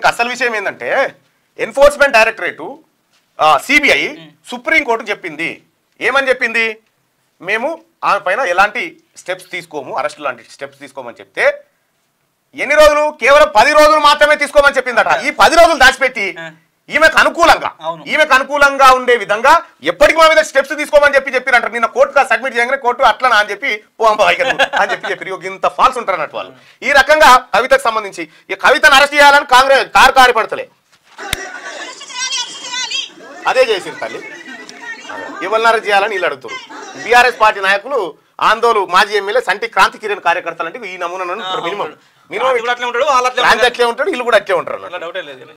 అసలు విషయం ఏంటంటే ఎన్ఫోర్స్మెంట్ డైరెక్టరేటు సిబిఐ సుప్రీంకోర్టు చెప్పింది ఏమని చెప్పింది మేము ఆమె పైన ఎలాంటి స్టెప్స్ తీసుకోము అరెస్ట్ లాంటి స్టెప్స్ తీసుకోమని చెప్తే ఎన్ని రోజులు కేవలం పది రోజులు మాత్రమే తీసుకోమని చెప్పిందట ఈ పది రోజులు దాచిపెట్టి ఆ. ఈమెకు అనుకూలంగా అవును. ఈమెకు అనుకూలంగా ఉండే విధంగా ఎప్పటికి మా మీద స్టెప్స్ తీసుకోమని చెప్పి చెప్పిరంట నిన్న కోర్టుగా సబ్మిట్ చేయగానే కోర్టు అట్లా అని చెప్పి పోంబ అని చెప్పి చెప్పి ఒక ఇంత ఫాల్స్ ఉంటారు అన్నట్టు వాళ్ళు ఈ రకంగా కవితకు సంబంధించి ఈ కవితను అరెస్ట్ చేయాలని కాంగ్రెస్ కారు కారి పడతలే అదే చేసింది తల్లి ఎవరిని అరెస్ట్ చేయాలని వీళ్ళు అడుగుతారు బీఆర్ఎస్ పార్టీ నాయకులు ఆందోళన మాజీ ఎమ్మెల్యే సంటి క్రాంతి కిరణ్ కార్యకర్తలు అంటే ఈ నమూనాను మినిమం మినిమం అట్లా ఉంటాడు వాళ్ళు అట్లా క్రాంతి అట్లే ఉంటాడు వీళ్ళు కూడా అట్లే ఉంటారు అన్నట్టు. డౌటే లేదు